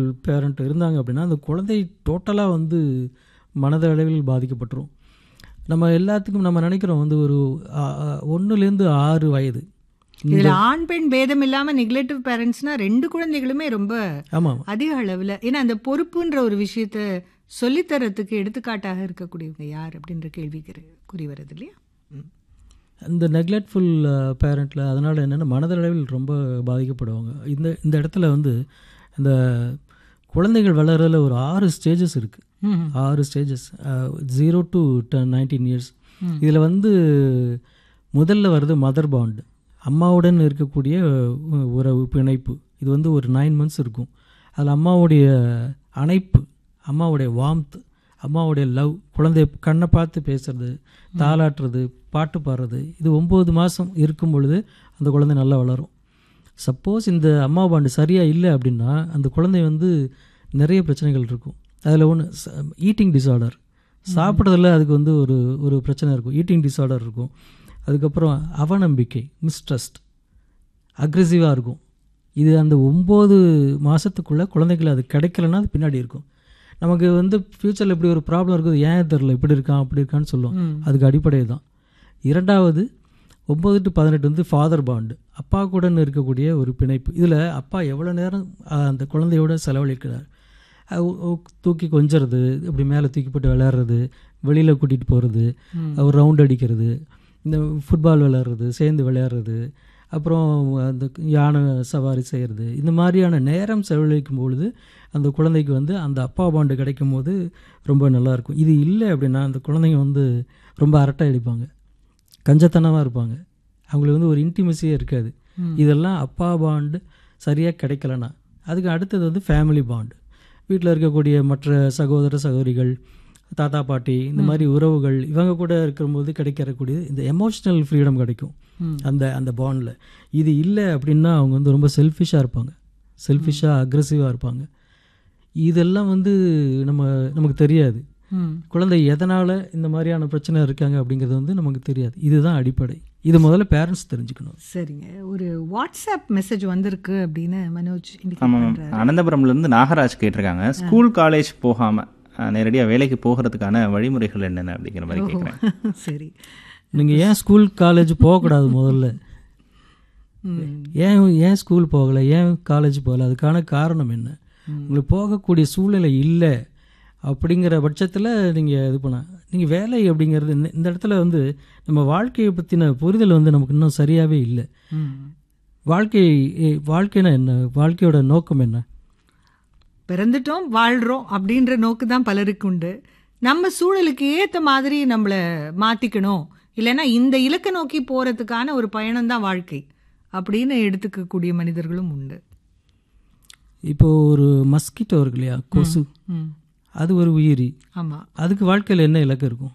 Parent இருந்தாங்க அப்படின்னா அந்த குழந்தை டோட்டலாக வந்து மனதளவில் பாதிக்கப்பட்டுரும் நம்ம எல்லாத்துக்கும் நம்ம நினைக்கிறோம் வந்து ஒரு ஒன்றுலேருந்து ஆறு வயது இதுல ஆண் பெண் பேதம் இல்லாம நெக்லெக்டிவ் பேரண்ட்ஸ்னா ரெண்டு குழந்தைகளுமே ரொம்ப ஆமாம் அதிக அளவுல ஏன்னா அந்த பொறுப்புன்ற ஒரு விஷயத்த சொல்லித்தரத்துக்கு எடுத்துக்காட்டாக இருக்கக்கூடியவங்க யார் அப்படின்ற கேள்விக்கு குறி வருது இல்லையா இந்த நெக்லெக்ட்ஃபுல் பேரண்ட்டில் அதனால் என்னென்னா மனதளவில் ரொம்ப பாதிக்கப்படுவாங்க இந்த இந்த இடத்துல வந்து இந்த குழந்தைகள் வளர்றதுல ஒரு ஆறு ஸ்டேஜஸ் இருக்குது ஆறு stages zero to nineteen years இதில் வந்து முதல்ல வருது மதர் பாண்ட் அம்மாவுடன் இருக்கக்கூடிய அஹ், உறவு பிணைப்பு இது வந்து ஒரு நைன் மந்த்ஸ் இருக்கும் அதில் அம்மாவுடைய அணைப்பு அம்மாவுடைய வாம்த் அம்மாவுடைய லவ் குழந்தைய கண்ணை பார்த்து பேசுறது தாளாட்டுறது பாட்டு பாடுறது இது ஒம்பது மாதம் இருக்கும் பொழுது அந்த குழந்தை நல்லா வளரும் சப்போஸ் இந்த அம்மா பாண்டு சரியாக இல்லை அப்படின்னா அந்த குழந்தை வந்து நிறைய பிரச்சனைகள் இருக்கும் அதில் ஒன்று ஈட்டிங் டிஸார்டர் சாப்பிட்றதுல அதுக்கு வந்து ஒரு ஒரு பிரச்சனை இருக்கும் ஈட்டிங் டிஸார்டர் இருக்கும் அதுக்கப்புறம் அவநம்பிக்கை மிஸ்ட்ரஸ்ட் அக்ரெசிவாக இருக்கும் இது அந்த ஒம்பது மாதத்துக்குள்ளே குழந்தைகள் அது கிடைக்கலன்னா அது பின்னாடி இருக்கும் நமக்கு வந்து ஃப்யூச்சரில் இப்படி ஒரு ப்ராப்ளம் இருக்குது ஏன் தெரில இப்படி இருக்கான் அப்படி இருக்கான்னு சொல்லுவோம் அதுக்கு அடிப்படை தான் இரண்டாவது ஒம்பது டு பதினெட்டு வந்து ஃபாதர் பாண்டு அப்பா கூட இருக்கக்கூடிய ஒரு பிணைப்பு இதில் அப்பா எவ்வளோ நேரம் அஹ், அந்த குழந்தையோட செலவழிக்கிறார் அஹ், உ- உ- தூக்கி கொஞ்சறது இப்படி மேலே தூக்கி போட்டு விளையாடுறது வெளியில் கூட்டிகிட்டு போகிறது ஒரு ரவுண்ட் அடிக்கிறது இந்த ஃபுட்பால் விளையாடுறது சேர்ந்து விளையாடுறது அப்புறம் அந்த யானை சவாரி செய்கிறது இந்த மாதிரியான நேரம் செலவழிக்கும் பொழுது அந்த குழந்தைக்கு வந்து அந்த அப்பா பாண்டு கிடைக்கும் போது ரொம்ப நல்லாயிருக்கும் இது இல்லை அப்படின்னா அந்த குழந்தைங்க வந்து ரொம்ப அரட்டை அடிப்பாங்க கஞ்சத்தனமாக இருப்பாங்க அவங்களுக்கு வந்து ஒரு இன்டிமசியே இருக்காது இதெல்லாம் அப்பா பாண்டு சரியாக கிடைக்கலனா அதுக்கு அடுத்தது வந்து ஃபேமிலி பாண்டு வீட்டில் இருக்கக்கூடிய மற்ற சகோதர சகோதரிகள் தாத்தா பாட்டி இந்த மாதிரி உறவுகள் இவங்க கூட இருக்கும்போது கிடைக்கிறக்கூடிய இந்த எமோஷ்னல் ஃப்ரீடம் கிடைக்கும் அந்த அந்த பாண்டில் இது இல்லை அப்படின்னா அவங்க வந்து ரொம்ப செல்ஃபிஷாக இருப்பாங்க செல்ஃபிஷாக அக்ரெசிவாக இருப்பாங்க இதெல்லாம் வந்து நம்ம நமக்கு தெரியாது ம் குழந்தை எதனால் இந்த மாதிரியான பிரச்சனை இருக்காங்க அப்படிங்கிறது வந்து நமக்கு தெரியாது இதுதான் அடிப்படை இது முதல்ல பேரண்ட்ஸ் தெரிஞ்சுக்கணும் சரிங்க ஒரு வாட்ஸ்அப் மெசேஜ் வந்திருக்கு அப்படின்னு மனோஜ் indicate ஆமாம் மேம் பண்றாரு. அனந்தபுரம்லேருந்து நாகராஜ் கேட்டிருக்காங்க ஸ்கூல் காலேஜ் போகாமல் நேரடியாக வேலைக்கு போகிறதுக்கான வழிமுறைகள் என்னென்ன அப்படிங்கிற மாதிரி கேட்குறேன் சரி நீங்கள் ஏன் ஸ்கூல் காலேஜ் போகக்கூடாது முதல்ல ம் ஏன் ஏன் ஸ்கூல் போகலை ஏன் காலேஜ் போகல அதுக்கான காரணம் என்ன உங்களுக்கு போகக்கூடிய சூழ்நிலை இல்லை அப்படிங்கிற பட்சத்தில் நீங்கள் இது பண்ண நீங்கள் வேலை அப்படிங்கிறது இந்த- இந்த இடத்துல வந்து நம்ம வாழ்க்கையை பற்றின புரிதல் வந்து நமக்கு இன்னும் சரியாகவே இல்லை ம் வாழ்க்கை ஏ, வாழ்க்கைனா என்ன வாழ்க்கையோட நோக்கம் என்ன பிறந்துட்டோம் வாழ்றோம் அப்படின்ற நோக்கு தான் பலருக்கு உண்டு நம்ம சூழலுக்கு ஏத்த மாதிரி நம்மள மாத்திக்கணும் இல்லைன்னா இந்த இலக்கை நோக்கி போறதுக்கான ஒரு பயணம் தான் வாழ்க்கை அப்படின்னு எடுத்துக்கக்கூடிய மனிதர்களும் உண்டு இப்போ ஒரு மஸ்கிட்டோ இருக்கு இல்லையா கொசு ம் அது ஒரு உயிரி ஆமா அதுக்கு வாழ்க்கையில் என்ன இலக்கு இருக்கும்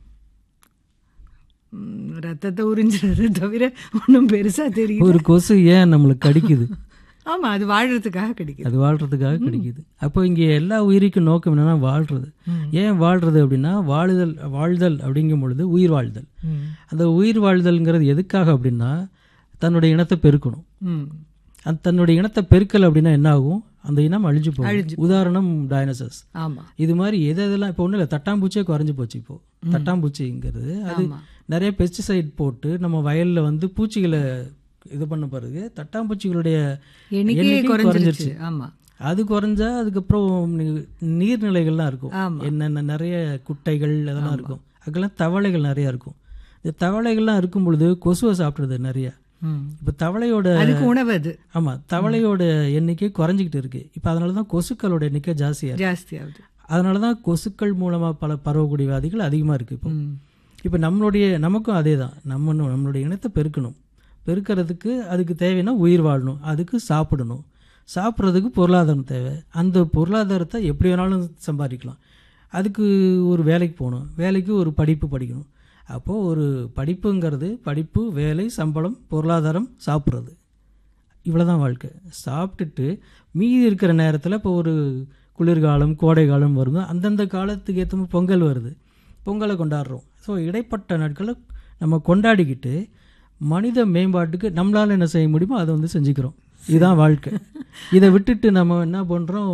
ம், ரத்தத்தை உறிஞ்சுறது தவிர ஒன்றும் பெருசா தெரியல ஒரு கொசு ஏன் நம்மளுக்கு கடிக்குது ஆமா அது வாழ்றதுக்காக கிடைக்குது அது வாழ்றதுக்காக கிடைக்குது அப்போ இங்கே எல்லா உயிருக்கும் நோக்கம் என்னன்னா வாழ்றது ஏன் வாழ்றது அப்படின்னா வாழுதல் வாழ்தல் அப்படிங்கும் பொழுது உயிர் வாழ்தல் ம். அந்த உயிர் வாழ்தல்ங்கிறது எதுக்காக அப்படின்னா தன்னுடைய இனத்தை பெருக்கணும் ம் அந்த தன்னுடைய இனத்தை பெருக்கல் அப்படின்னா என்ன ஆகும் அந்த இனம் அழிஞ்சு போகும் உதாரணம் டைனசஸ் ஆமா இது மாதிரி எது எதெல்லாம் இப்போ ஒன்றும் இல்லை தட்டாம்பூச்சியே குறைஞ்சு போச்சு இப்போ தட்டாம்பூச்சிங்கிறது அது நிறைய பெஸ்டிசைட் போட்டு நம்ம வயல்ல வந்து பூச்சிகளை இது பண்ண பிறகு தட்டாம்பூச்சிகளுடைய எண்ணிக்கையே எண்ணிக்கை குறைஞ்சிருச்சு ஆமா அது குறைஞ்சா அதுக்கப்புறம் நீ- நீர்நிலைகள்லாம் இருக்கும் ஆமா. என்னென்ன நிறைய குட்டைகள் அதெல்லாம் இருக்கும் அதுக்கெல்லாம் தவளைகள் நிறைய இருக்கும் இந்த தவளைகள்லாம் இருக்கும் பொழுது கொசுவை சாப்பிட்றது நிறைய ம். இப்போ தவளையோட அதுக்கு உணவு அது ஆமாம் தவளையோட எண்ணிக்கை குறைஞ்சிக்கிட்டு இருக்கு இப்போ அதனால தான் கொசுக்களோட எண்ணிக்கை ஜாஸ்தியாக இருக்கு ஜாஸ்தி ஆகுது அதனால தான் கொசுக்கள் மூலமாக பல பரவக்கூடிய வியாதிகள் அதிகமாக இருக்குது இப்போ ம். இப்போ நம்மளுடைய நமக்கும் அதே தான் நம்ம இன்னும் நம்மளுடைய இனத்தை பெருக்கணும் பெருக்கிறதுக்கு அதுக்கு தேவைன்னா உயிர் வாழணும் அதுக்கு சாப்பிடணும் சாப்பிட்றதுக்கு பொருளாதாரம் தேவை அந்த பொருளாதாரத்தை எப்படி வேணாலும் சம்பாதிக்கலாம் அதுக்கு ஒரு வேலைக்கு போகணும் வேலைக்கு ஒரு படிப்பு படிக்கணும் அப்போது ஒரு படிப்புங்கிறது படிப்பு வேலை சம்பளம் பொருளாதாரம் சாப்பிட்றது இவ்வளோதான் வாழ்க்கை சாப்பிட்டுட்டு மீதி இருக்கிற நேரத்தில் இப்போ ஒரு குளிர்காலம் கோடை காலம் வருது அந்தந்த காலத்துக்கு ஏற்ற மாதிரி பொங்கல் வருது பொங்கலை கொண்டாடுறோம் ஸோ இடைப்பட்ட நாட்களை நம்ம கொண்டாடிக்கிட்டு மனித மேம்பாட்டுக்கு நம்மளால் என்ன செய்ய முடியுமோ அதை வந்து செஞ்சுக்கிறோம் இதுதான் வாழ்க்கை இதை விட்டுட்டு நம்ம என்ன பண்ணுறோம்